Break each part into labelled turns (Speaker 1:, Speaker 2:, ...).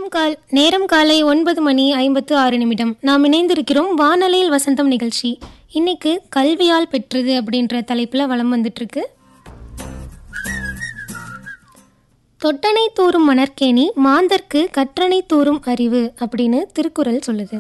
Speaker 1: கால் நேரம் காலை ஒன்பது மணி ஐம்பத்து ஆறு நிமிடம் நாம் இணைந்திருக்கிறோம் வானலையில் வசந்தம் நிகழ்ச்சி இன்னைக்கு கல்வியால் பெற்றது அப்படின்ற தலைப்பில் வலம் வந்துட்டு இருக்கு தொட்டனை தூறும் மணற்கேணி மாந்தர்க்கு கற்றனை தூறும் அறிவு அப்படின்னு திருக்குறள் சொல்லுது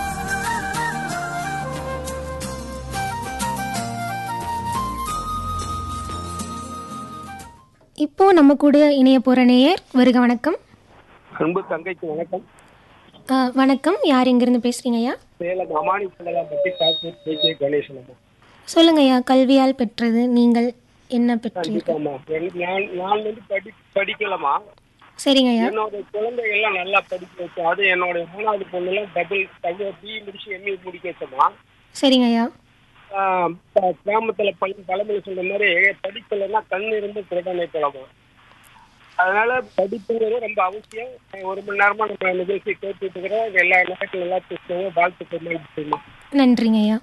Speaker 1: இப்போ நம்ம கூட இணைய போற நேயர் வருக வணக்கம்
Speaker 2: அன்பு தங்கைக்கு வணக்கம்
Speaker 1: ஆ, வணக்கம் யார் எங்கிருந்து பேசுறீங்க ஐயா
Speaker 2: சேலம் அமானி சொல்லலாம் பற்றி தாக்கூர் கே கே கணேசன் அம்மா
Speaker 1: சொல்லுங்க ஐயா கல்வியால் பெற்றது நீங்கள் என்ன பெற்றீர்கள்
Speaker 2: கண்டிப்பாம்மா என்- நான் நான் வந்து படி படிக்கலாமா
Speaker 1: சரிங்க ஐயா
Speaker 2: என்னோட குழந்தைகள்லாம் நல்லா படிக்க வச்சேன் அது என்னோட மூணாவது பொண்ணுலாம் டபுள் டபுள் பி முடிச்சு எம்ஏ முடிக்க வச்சோமா
Speaker 1: சரிங்க ஐயா
Speaker 2: ஆஹ் ப- கிராமத்துல பழ பழமொழி சொல்ற மாதிரி படிக்கலைன்னா கண் இருந்து குரடனை போலாமா அதனால படிப்புங்கிறது ரொம்ப அவசியம் ஒரு மணி நேரமா நம்ம நிகழ்ச்சி கேட்டுட்டு இருக்கிறோம் எல்லா நேரத்தில் நல்லா பேசுவாங்க வாழ்த்துக்கள்
Speaker 1: நன்றிங்க ஐயா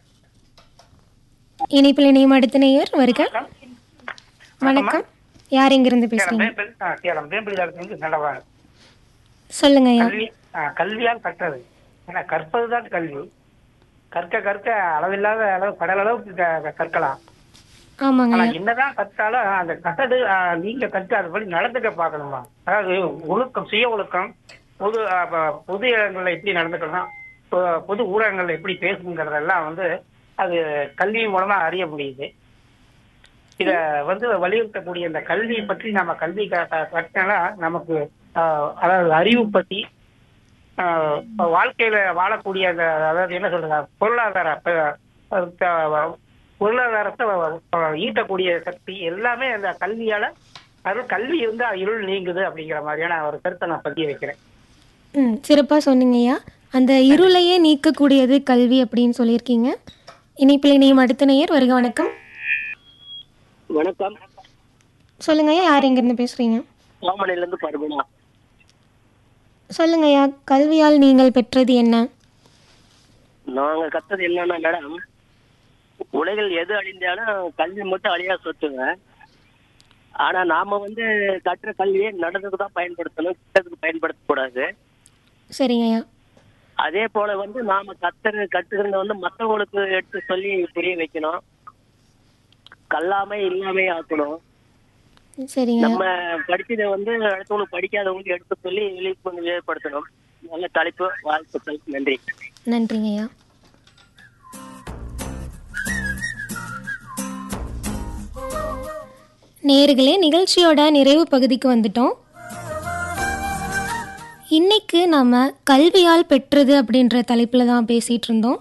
Speaker 1: இணைப்பில் இணையும் அடுத்த நேயர் வருக வணக்கம் யார் எங்கிருந்து பேசுறீங்க
Speaker 3: சேலம் வேம்பிலாருக்கு நல்லவா
Speaker 1: சொல்லுங்க ஐயா
Speaker 3: கல்வி ஆ, கல்வியால் கற்றது ஏன்னா கற்பதுதான் கல்வி கற்க கற்க அளவில்லாத அளவு கடல் அளவுக்கு க- கற்கலாம்
Speaker 1: ஆமாங்க
Speaker 3: ஆனா
Speaker 1: ஐயா
Speaker 3: என்னதான் கற்றாலும் அந்த கட்டது ஆ, நீங்க கற்று அதுபடி நடந்துக்க பார்க்கணுமா அதாவது ஒழுக்கம் சுய ஒழுக்கம் பொது ஆ, ப- பொது இடங்கள்ல எப்படி நடந்துக்கணும் பொ- பொது ஊடகங்கள்ல எப்படி பேசணுங்கிறதெல்லாம் வந்து அது கல்வி மூலமா அறிய முடியுது இத வந்து வலியுறுத்தக்கூடிய இந்த கல்வி பற்றி நம்ம கல்வி க- க- கற்றால நமக்கு ஆஹ், அதாவது அறிவு பத்தி ஆஹ், இப்ப வாழ்க்கையில வாழக்கூடிய அந்த அதாவது என்ன சொல்றது பொருளாதார ப- த- பொருளாதாரத்தை அஹ், ஈட்டக்கூடிய சக்தி எல்லாமே அந்த கல்வியால அது கல்வி இருந்தா இருள் நீங்குது அப்படிங்கிற மாதிரியான ஒரு கருத்தை நான் பதிய வைக்கிறேன்
Speaker 1: ம் சிறப்பாக சொன்னீங்க ஐயா அந்த இருளையே நீக்கக்கூடியது கல்வி அப்படின்னு சொல்லியிருக்கீங்க இணைப்பில் இணையும் அடுத்த நேயர் வருக வணக்கம்
Speaker 2: வணக்கம்
Speaker 1: சொல்லுங்க ஐயா யார் எங்கிருந்து பேசுறீங்க
Speaker 2: ஓமனையில இருந்து பருகுமா
Speaker 1: சொல்லுங்க ஐயா கல்வியால் நீங்கள் பெற்றது என்ன
Speaker 4: நாங்க கத்தது என்னன்னா மேடம் உலகில் எது அழிந்தாலும் கல்வி மட்டும் அழியா சொத்துங்க ஆனா நாம வந்து கற்ற கல்வியை நடந்ததுக்கு தான் பயன்படுத்தணும் கிட்டத்துக்கு பயன்படுத்தக்கூடாது
Speaker 1: சரிங்க ஐயா
Speaker 4: அதே போல வந்து நாம கத்துற கத்துக்கிறத வந்து மற்றவங்களுக்கு எடுத்து சொல்லி புரிய வைக்கணும் கல்லாமை இல்லாமை ஆக்கணும்
Speaker 1: சரிங்க ஐயா
Speaker 4: நம்ம படிச்சதை வந்து அடுத்தவங்களுக்கு படிக்காதவங்களுக்கு எடுத்து சொல்லி விழிப்புணர்வு ஏற்படுத்தணும் நல்ல தலைப்பு வாழ்த்துக்கள் நன்றி
Speaker 1: நன்றிங்க ஐயா நேர்களே நிகழ்ச்சியோட நிறைவு பகுதிக்கு வந்துட்டோம் இன்னைக்கு நாம கல்வியால் பெற்றது அப்படின்ற தலைப்பில் தான் பேசிட்டு இருந்தோம்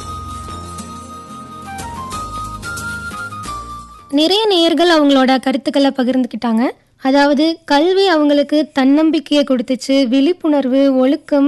Speaker 1: நிறைய நேயர்கள் அவங்களோட கருத்துக்களை பகிர்ந்துக்கிட்டாங்க அதாவது கல்வி அவங்களுக்கு தன்னம்பிக்கையை கொடுத்துச்சு விழிப்புணர்வு ஒழுக்கம்